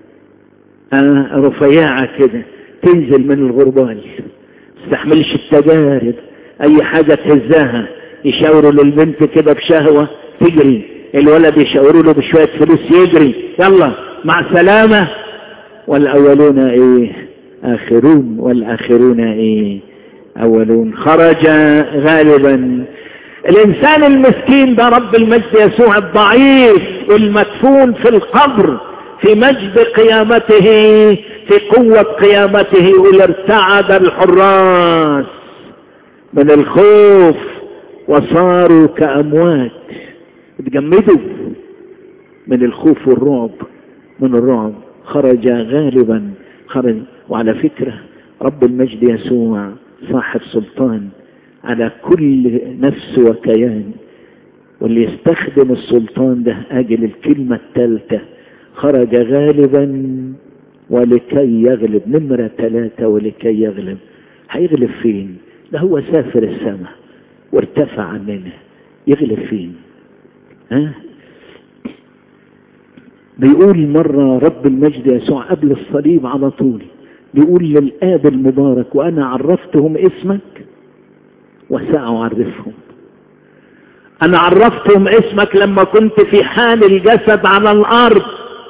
آه رفيعة كده تنزل من الغربال تستحملش التجارب اي حاجة تهزها يشاوروا للبنت كده بشهوة تجري الولد يشاوروا له بشوية فلوس يجري يلا مع السلامة والاولون ايه اخرون والاخرون ايه اولون خرج غالبا الانسان المسكين ده رب المجد يسوع الضعيف والمدفون في القبر في مجد قيامته في قوة قيامته يقول ارتعد الحراس من الخوف وصاروا كأموات اتجمدوا من الخوف والرعب من الرعب خرج غالبا خرج وعلى فكرة رب المجد يسوع صاحب سلطان على كل نفس وكيان واللي يستخدم السلطان ده اجل الكلمة الثالثة خرج غالبا ولكي يغلب نمرة ثلاثة ولكي يغلب هيغلب فين ده هو سافر السماء وارتفع عننا يغلب فين ها بيقول مرة رب المجد يسوع قبل الصليب على طول بيقول للآب المبارك وأنا عرفتهم اسمك وسأعرفهم أنا عرفتهم اسمك لما كنت في حال الجسد على الأرض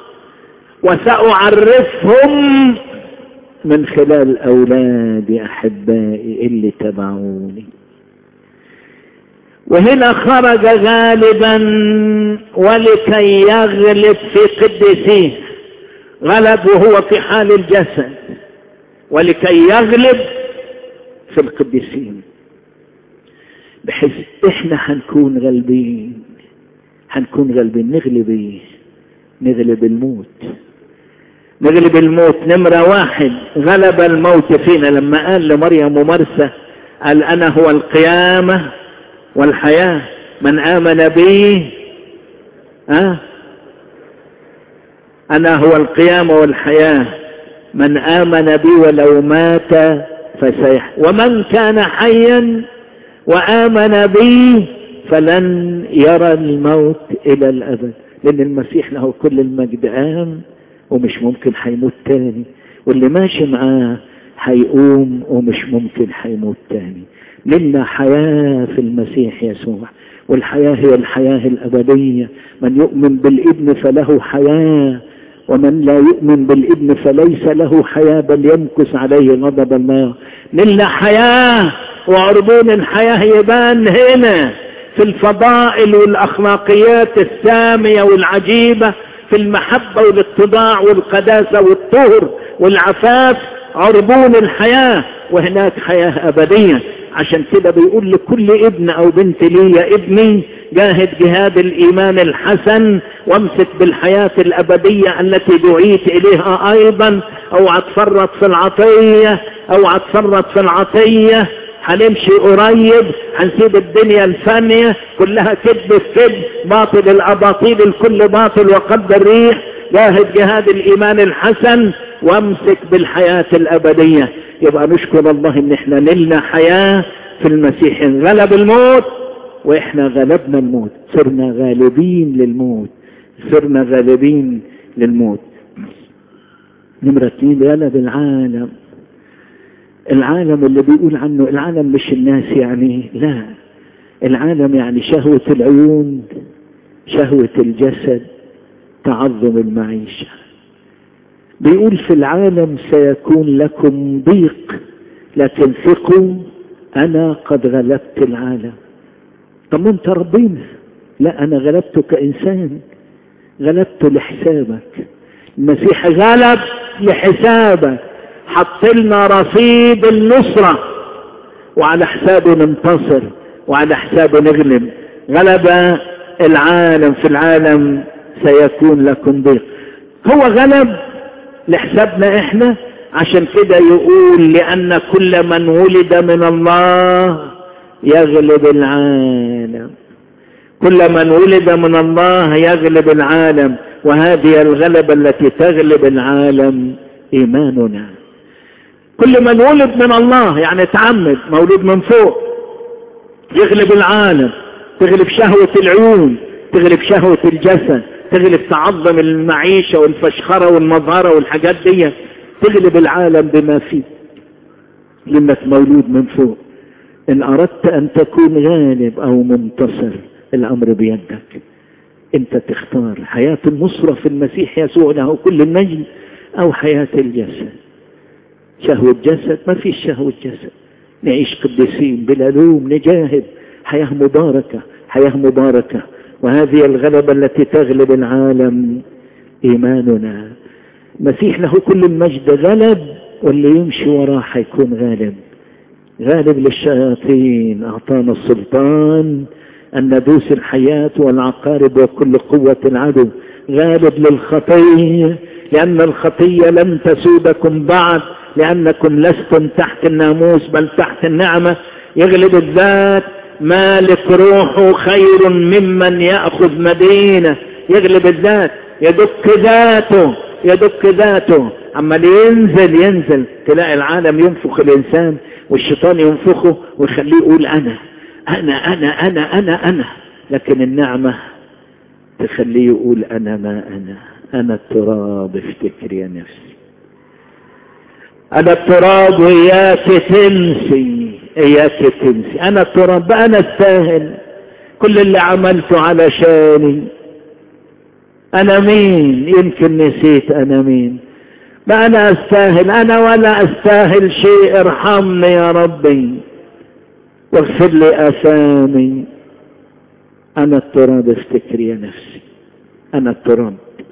وسأعرفهم من خلال أولادي أحبائي اللي تبعوني وهنا خرج غالبا ولكي يغلب في قدسيه غلب وهو في حال الجسد ولكي يغلب في القديسين بحيث احنا هنكون غالبين هنكون غالبين نغلب ايه نغلب الموت نغلب الموت نمرة واحد غلب الموت فينا لما قال لمريم ومرسى قال انا هو القيامة والحياة من امن بي أه؟ انا هو القيامة والحياة من امن بي ولو مات فسيح ومن كان حيا وامن بي فلن يرى الموت الى الابد لان المسيح له كل المجد قام ومش ممكن هيموت تاني واللي ماشي معاه هيقوم ومش ممكن هيموت تاني لنا حياة في المسيح يسوع والحياة هي الحياة الأبدية من يؤمن بالابن فله حياة ومن لا يؤمن بالابن فليس له حياة بل يمكث عليه غضب الله لنا حياة وعربون الحياة يبان هنا في الفضائل والأخلاقيات السامية والعجيبة في المحبة والاتضاع والقداسة والطهر والعفاف عربون الحياة وهناك حياة أبدية عشان كده بيقول لكل ابن أو بنت لي يا ابني جاهد جهاد الإيمان الحسن وامسك بالحياة الأبدية التي دعيت إليها أيضا أو اتفرط في العطية أو اتفرط في العطية هنمشي قريب هنسيب الدنيا الفانية كلها كذب في كذب باطل الأباطيل الكل باطل وقد الريح جاهد جهاد الإيمان الحسن وامسك بالحياة الأبدية يبقى نشكر الله ان احنا نلنا حياة في المسيح غلب الموت واحنا غلبنا الموت صرنا غالبين للموت صرنا غالبين للموت نمرة اثنين غلب العالم العالم اللي بيقول عنه العالم مش الناس يعني لا العالم يعني شهوة العيون شهوة الجسد تعظم المعيشة بيقول في العالم سيكون لكم ضيق لكن ثقوا انا قد غلبت العالم طب ما انت ربنا لا انا غلبته كانسان غلبته لحسابك المسيح غلب لحسابك حط لنا رصيد النصرة وعلى حسابه ننتصر وعلى حسابه نغلب غلب العالم في العالم سيكون لكم ضيق هو غلب لحسابنا احنا عشان كده يقول لأن كل من ولد من الله يغلب العالم كل من ولد من الله يغلب العالم وهذه الغلبة التي تغلب العالم إيماننا كل من ولد من الله يعني تعمد مولود من فوق يغلب العالم تغلب شهوة العيون تغلب شهوة الجسد تغلب تعظم المعيشة والفشخرة والمظهرة والحاجات دي تغلب العالم بما فيه لانك مولود من فوق ان اردت ان تكون غالب او منتصر الامر بيدك انت تختار حياة النصرة في المسيح يسوع له كل النجم او حياة الجسد شهوة جسد ما فيش شهوة جسد نعيش قديسين بلا لوم نجاهد حياة مباركة حياة مباركة وهذه الغلبة التي تغلب العالم إيماننا مسيح له كل المجد غلب واللي يمشي وراه حيكون غالب غالب للشياطين أعطانا السلطان أن ندوس الحياة والعقارب وكل قوة العدو غالب للخطية لأن الخطية لن تسودكم بعد لأنكم لستم تحت الناموس بل تحت النعمة يغلب الذات مالك روحه خير ممن يأخذ مدينة يغلب الذات يدك ذاته يدك ذاته عمال ينزل ينزل تلاقي العالم ينفخ الإنسان والشيطان ينفخه ويخليه يقول أنا أنا أنا أنا أنا أنا لكن النعمة تخليه يقول أنا ما أنا أنا التراب افتكر يا نفسي أنا التراب وإياك تنسي إياك تنسي أنا التراب أنا استاهل كل اللي عملته علشاني أنا مين يمكن نسيت أنا مين ما أنا أستاهل أنا ولا أستاهل شيء ارحمني يا ربي واغفر لي آثامي أنا التراب افتكر يا نفسي أنا التراب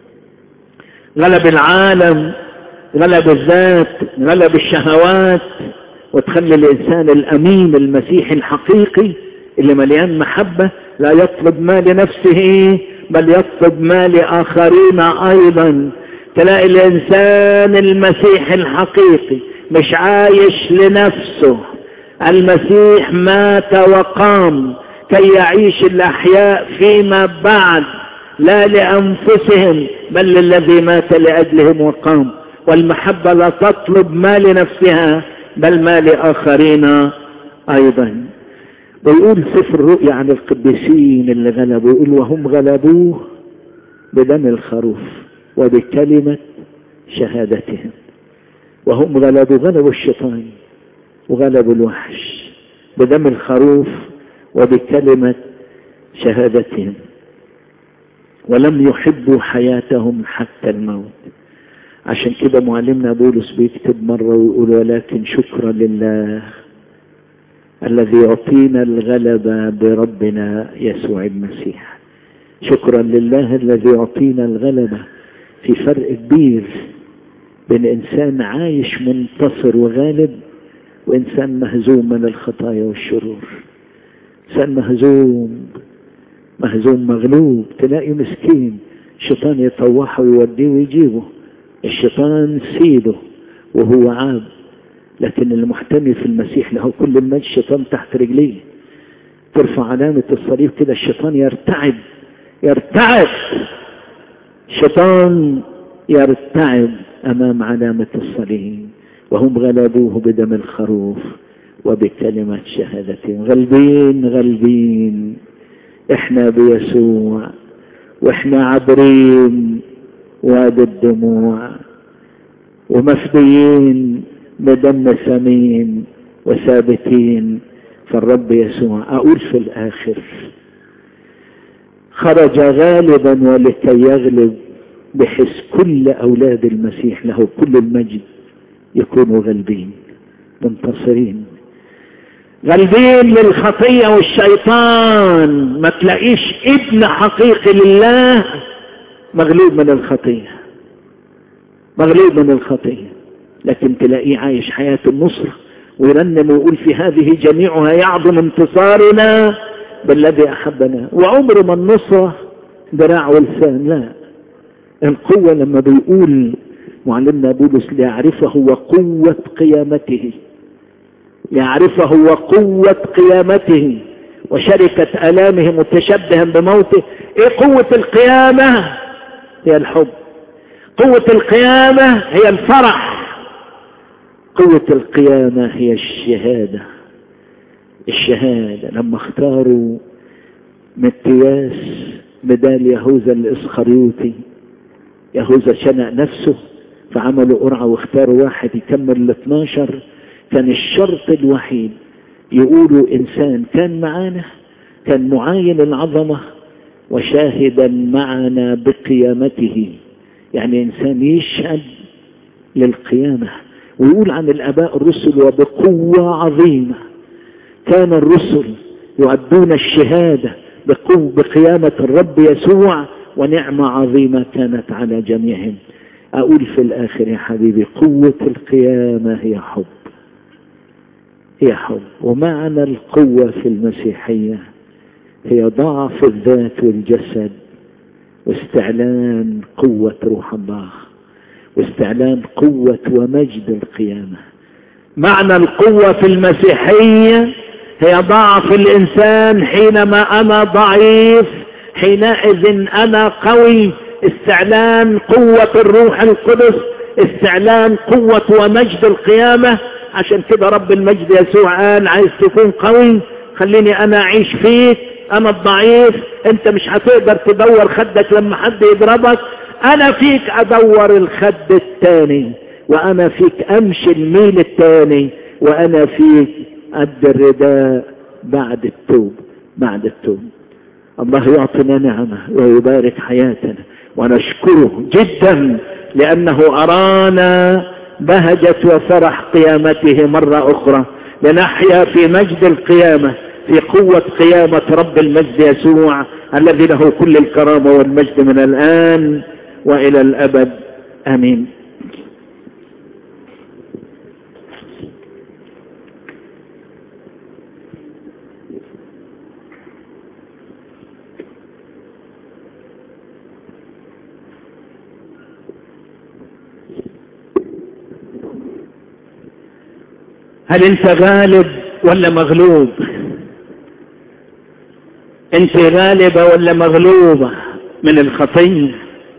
غلب العالم غلب الذات غلب الشهوات وتخلي الإنسان الأمين المسيحي الحقيقي اللي مليان محبة لا يطلب ما لنفسه بل يطلب ما لآخرين أيضا تلاقي الإنسان المسيحي الحقيقي مش عايش لنفسه المسيح مات وقام كي يعيش الأحياء فيما بعد لا لأنفسهم بل للذي مات لأجلهم وقام والمحبة لا تطلب ما لنفسها بل ما لآخرين أيضا ويقول سفر الرؤيا عن القديسين اللي غلبوا يقول وهم غلبوه بدم الخروف وبكلمة شهادتهم وهم غلبوا غلبوا الشيطان وغلبوا الوحش بدم الخروف وبكلمة شهادتهم ولم يحبوا حياتهم حتى الموت عشان كده معلمنا بولس بيكتب مرة ويقول ولكن شكرا لله الذي يعطينا الغلبة بربنا يسوع المسيح شكرا لله الذي يعطينا الغلبة في فرق كبير بين إنسان عايش منتصر وغالب وإنسان مهزوم من الخطايا والشرور إنسان مهزوم مهزوم مغلوب تلاقي مسكين الشيطان يطوحه ويوديه ويجيبه الشيطان سيده وهو عاب لكن المحتمي في المسيح له كل المجد الشيطان تحت رجليه ترفع علامة الصليب كده الشيطان يرتعب يرتعب الشيطان يرتعب أمام علامة الصليب وهم غلبوه بدم الخروف وبكلمة شهادتهم غلبين غلبين احنا بيسوع واحنا عابرين وادي الدموع ومفديين بدم ثمين وثابتين فالرب يسوع اقول في الاخر خرج غالبا ولكي يغلب بحيث كل اولاد المسيح له كل المجد يكونوا غالبين منتصرين غالبين للخطية والشيطان ما تلاقيش ابن حقيقي لله مغلوب من الخطية مغلوب من الخطية لكن تلاقيه عايش حياة النصرة ويرنم ويقول في هذه جميعها يعظم انتصارنا بالذي أحبنا وعمر ما النصرة ذراع ولسان لا القوة لما بيقول معلمنا بولس ليعرفه وقوة قيامته يعرفه وقوة قيامته وشركة آلامه متشبها بموته ايه قوة القيامة هي الحب قوة القيامة هي الفرح قوة القيامة هي الشهادة الشهادة لما اختاروا متياس بدال يهوذا الاسخريوطي يهوذا شنق نفسه فعملوا قرعة واختاروا واحد يكمل ال 12 كان الشرط الوحيد يقولوا انسان كان معانا كان معاين العظمة وشاهدا معنا بقيامته يعني انسان يشهد للقيامة ويقول عن الاباء الرسل وبقوة عظيمة كان الرسل يؤدون الشهادة بقوة بقيامة الرب يسوع ونعمة عظيمة كانت على جميعهم اقول في الاخر يا حبيبي قوة القيامة هي حب هي حب ومعنى القوة في المسيحية هي ضعف الذات والجسد واستعلان قوة روح الله واستعلان قوة ومجد القيامة معنى القوة في المسيحية هي ضعف الإنسان حينما أنا ضعيف حينئذ أنا قوي استعلان قوة الروح القدس استعلان قوة ومجد القيامة عشان كده رب المجد يسوع قال عايز تكون قوي خليني انا اعيش فيك انا الضعيف انت مش هتقدر تدور خدك لما حد يضربك انا فيك ادور الخد التاني وانا فيك امشي الميل التاني وانا فيك قد الرداء بعد التوب بعد التوب الله يعطينا نعمة ويبارك حياتنا ونشكره جدا لأنه أرانا بهجة وفرح قيامته مرة أخرى لنحيا في مجد القيامة في قوة قيامة رب المجد يسوع الذي له كل الكرامة والمجد من الآن وإلى الأبد آمين هل انت غالب ولا مغلوب انت غالبة ولا مغلوبة من الخطية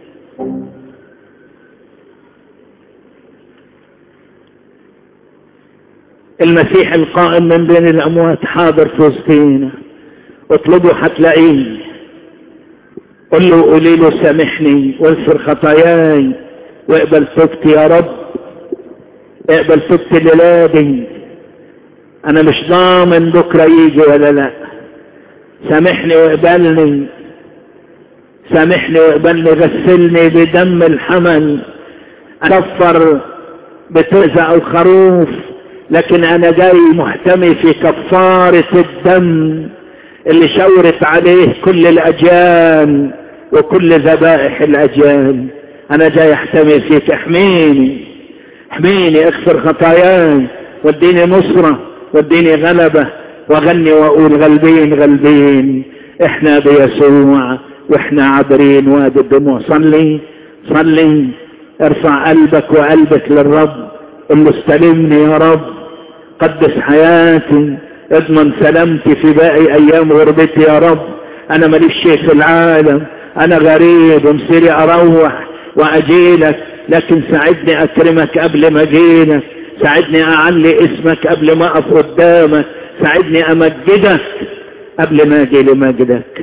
المسيح القائم من بين الأموات حاضر في وسطينا اطلبه حتلاقيه قل له قولي له سامحني واغفر خطاياي واقبل توبتي يا رب اقبل توبتي لولادي انا مش ضامن بكره يجي ولا لا سامحني واقبلني سامحني واقبلني غسلني بدم الحمل كفر بترزع الخروف لكن انا جاي محتمي في كفارة الدم اللي شورت عليه كل الاجيال وكل ذبائح الاجيال انا جاي احتمي فيك احميني احميني اغفر خطاياي واديني نصرة واديني غلبة واغني واقول غلبين غلبين احنا بيسوع واحنا عابرين وادي الدموع صلي صلي ارفع قلبك وقلبك للرب قل له استلمني يا رب قدس حياتي اضمن سلامتي في باقي ايام غربتي يا رب انا ماليش شيء في العالم انا غريب ومسيري اروح واجيلك لكن ساعدني اكرمك قبل ما اجيلك ساعدني اعلي اسمك قبل ما اقف قدامك ساعدني امجدك قبل ما اجي لمجدك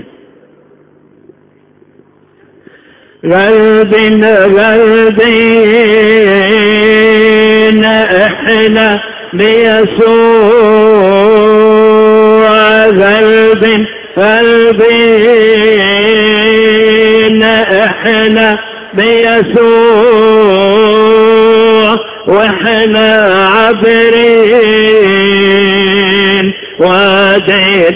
قلبنا قلبنا احنا بيسوع قلب قلبنا احنا بيسوع واحنا عابرين وادي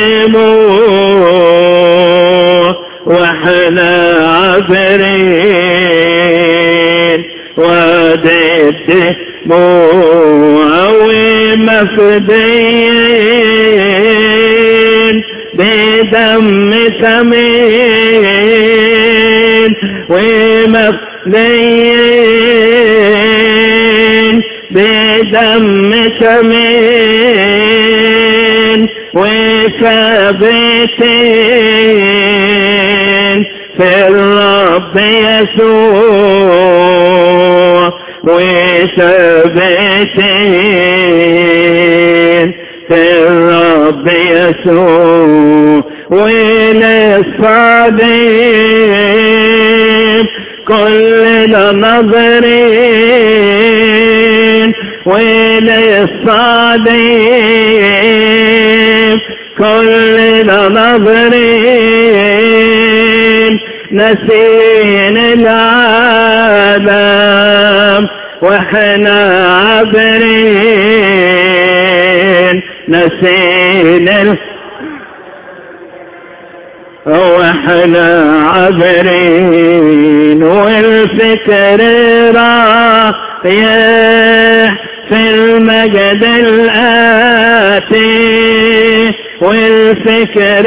الدموع واحنا عابرين وادي الدموع ومفدين بدم ثمين ومفدين بدم ثمين وثابتين في الرب يسوع وثابتين في الرب يسوع وللصليب كلنا نظرين وللصليب كلنا نظرين نسين العالم واحنا عابرين نسين العالم واحنا عابرين والفكر رايح في المجد الآتي والفكر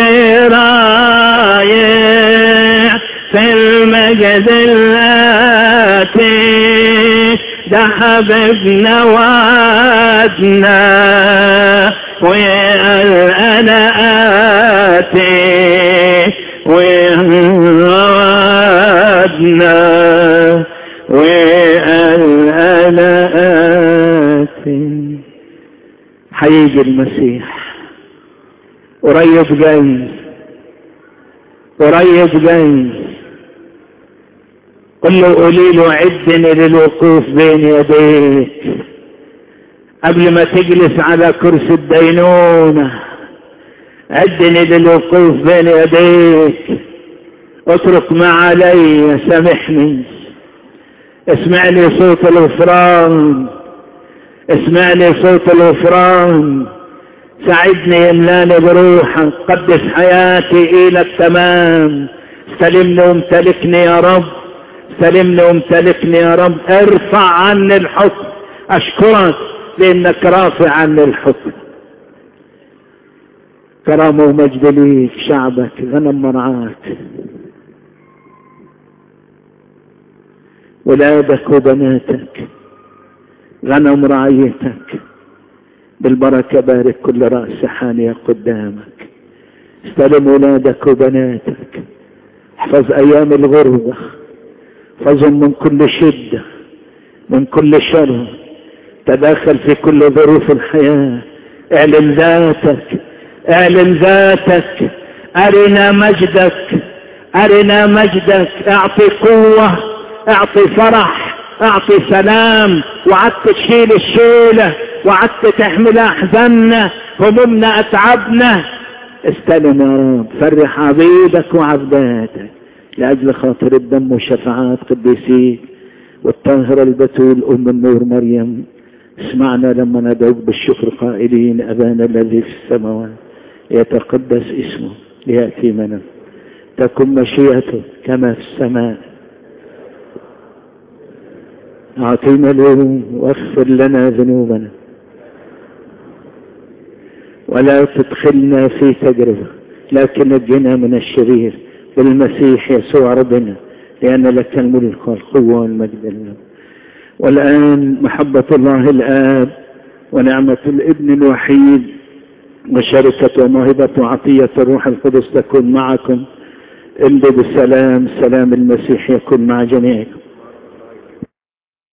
رايح في المجد الآتي ده حبيبنا وعدنا وقال انا آتي ووعدنا وقال انا آتي هيجي المسيح قريب جاي قريب جاي قل له قولي له عدني للوقوف بين يديك قبل ما تجلس على كرسي الدينونة عدني للوقوف بين يديك اترك ما علي سامحني اسمعني صوت الغفران اسمعني صوت الغفران ساعدني املاني بروحك قدس حياتي الى التمام سلمني وامتلكني يا رب سلمني وامتلكني يا رب ارفع عني الحكم اشكرك لانك رافع عني الحكم كرامة ومجد ليك شعبك غنم مرعاك ولادك وبناتك غنم رعيتك بالبركة بارك كل رأس حانية قدامك استلم ولادك وبناتك احفظ ايام الغربة احفظهم من كل شدة من كل شر تداخل في كل ظروف الحياة اعلن ذاتك اعلن ذاتك ارنا مجدك ارنا مجدك اعطي قوة اعطي فرح اعطي سلام وعدت تشيل الشيلة وعدت تحمل احزاننا همومنا اتعبنا استلم يا رب فرح عبيدك وعبداتك لاجل خاطر الدم وشفاعات قديسيك والطاهرة البتول ام النور مريم اسمعنا لما ندعوك بالشكر قائلين ابانا الذي في السماوات يتقدس اسمه لياتي منا تكن مشيئته كما في السماء أعطينا اليوم واغفر لنا ذنوبنا ولا تدخلنا في تجربة لكن نجنا من الشرير بالمسيح يسوع ربنا لأن لك الملك والقوة والمجد لله والآن محبة الله الآب ونعمة الابن الوحيد وشركة وموهبة وعطية الروح القدس تكون معكم امضوا بالسلام سلام المسيح يكون مع جميعكم